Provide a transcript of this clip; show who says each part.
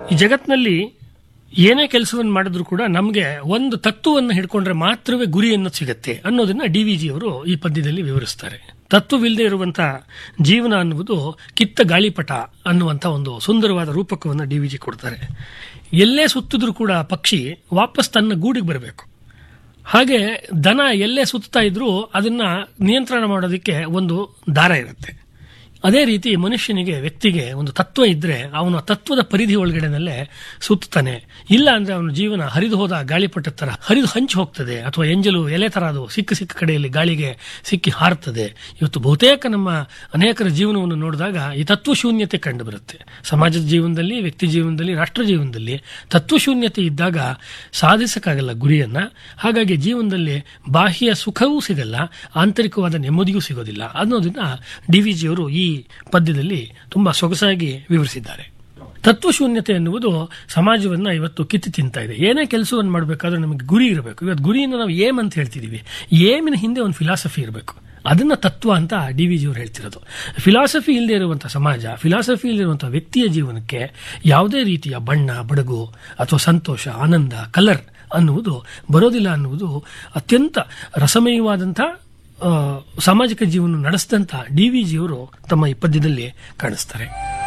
Speaker 1: ಈ ಜಗತ್ತಿನಲ್ಲಿ ಏನೇ ಕೆಲಸವನ್ನು ಮಾಡಿದ್ರು ಕೂಡ ನಮಗೆ ಒಂದು ತತ್ವವನ್ನು ಹಿಡ್ಕೊಂಡ್ರೆ ಮಾತ್ರವೇ ಗುರಿಯನ್ನು ಸಿಗತ್ತೆ ಅನ್ನೋದನ್ನ ಡಿ ವಿ ಜಿ ಅವರು ಈ ಪದ್ಯದಲ್ಲಿ ವಿವರಿಸ್ತಾರೆ ತತ್ವವಿಲ್ಲದೆ ಇರುವಂತ ಜೀವನ ಅನ್ನುವುದು ಕಿತ್ತ ಗಾಳಿಪಟ ಅನ್ನುವಂತ ಒಂದು ಸುಂದರವಾದ ರೂಪಕವನ್ನು ಡಿ ವಿ ಜಿ ಕೊಡ್ತಾರೆ ಎಲ್ಲೇ ಸುತ್ತಿದ್ರೂ ಕೂಡ ಪಕ್ಷಿ ವಾಪಸ್ ತನ್ನ ಗೂಡಿಗೆ ಬರಬೇಕು ಹಾಗೆ ದನ ಎಲ್ಲೇ ಸುತ್ತಾ ಇದ್ರೂ ಅದನ್ನ ನಿಯಂತ್ರಣ ಮಾಡೋದಕ್ಕೆ ಒಂದು ದಾರ ಇರುತ್ತೆ ಅದೇ ರೀತಿ ಮನುಷ್ಯನಿಗೆ ವ್ಯಕ್ತಿಗೆ ಒಂದು ತತ್ವ ಇದ್ರೆ ಅವನು ಆ ತತ್ವದ ಪರಿಧಿ ಒಳಗಡೆನಲ್ಲೇ ಸುತ್ತಾನೆ ಇಲ್ಲ ಅಂದ್ರೆ ಅವನ ಜೀವನ ಹರಿದು ಹೋದ ಗಾಳಿಪಟ ತರ ಹರಿದು ಹಂಚಿ ಹೋಗ್ತದೆ ಅಥವಾ ಎಂಜಲು ಎಲೆ ತರ ಅದು ಸಿಕ್ಕ ಸಿಕ್ಕ ಕಡೆಯಲ್ಲಿ ಗಾಳಿಗೆ ಸಿಕ್ಕಿ ಹಾರ್ತದೆ ಇವತ್ತು ಬಹುತೇಕ ನಮ್ಮ ಅನೇಕರ ಜೀವನವನ್ನು ನೋಡಿದಾಗ ಈ ತತ್ವಶೂನ್ಯತೆ ಕಂಡು ಬರುತ್ತೆ ಸಮಾಜದ ಜೀವನದಲ್ಲಿ ವ್ಯಕ್ತಿ ಜೀವನದಲ್ಲಿ ರಾಷ್ಟ್ರ ಜೀವನದಲ್ಲಿ ತತ್ವಶೂನ್ಯತೆ ಇದ್ದಾಗ ಸಾಧಿಸಕ್ಕಾಗಲ್ಲ ಗುರಿಯನ್ನ ಹಾಗಾಗಿ ಜೀವನದಲ್ಲಿ ಬಾಹ್ಯ ಸುಖವೂ ಸಿಗಲ್ಲ ಆಂತರಿಕವಾದ ನೆಮ್ಮದಿಯೂ ಸಿಗೋದಿಲ್ಲ ಅನ್ನೋದನ್ನ ಡಿ ವಿ ಜಿಯವರು ಈ ಪದ್ಯದಲ್ಲಿ ತುಂಬಾ ಸೊಗಸಾಗಿ ವಿವರಿಸಿದ್ದಾರೆ ತತ್ವಶೂನ್ಯತೆ ಎನ್ನುವುದು ಸಮಾಜವನ್ನ ಇವತ್ತು ಕಿತ್ತು ತಿಂತಾ ಇದೆ ಏನೇ ಕೆಲಸವನ್ನು ಮಾಡಬೇಕಾದ್ರೂ ನಮಗೆ ಗುರಿ ಇರಬೇಕು ಇವತ್ತು ಗುರಿಯನ್ನು ನಾವು ಏಮ್ ಅಂತ ಹೇಳ್ತಿದೀವಿ ಏಮಿನ ಹಿಂದೆ ಒಂದು ಫಿಲಾಸಫಿ ಇರಬೇಕು ಅದನ್ನ ತತ್ವ ಅಂತ ಡಿ ವಿ ಜಿಯವರು ಹೇಳ್ತಿರೋದು ಫಿಲಾಸಫಿ ಇಲ್ಲದೆ ಇರುವಂತಹ ಸಮಾಜ ಫಿಲಾಸಫಿ ಇಲ್ಲಿರುವಂತಹ ವ್ಯಕ್ತಿಯ ಜೀವನಕ್ಕೆ ಯಾವುದೇ ರೀತಿಯ ಬಣ್ಣ ಬಡಗು ಅಥವಾ ಸಂತೋಷ ಆನಂದ ಕಲರ್ ಅನ್ನುವುದು ಬರೋದಿಲ್ಲ ಅನ್ನುವುದು ಅತ್ಯಂತ ರಸಮಯವಾದಂಥ ಆ, ಸಾಮಾಜಿಕ ಜೀವನ ನಡೆಸಿದಂಥ ಡಿ ವಿ ಜಿಯವರು ತಮ್ಮ ಈ ಪದ್ಯದಲ್ಲಿ ಕಾಣಿಸ್ತಾರೆ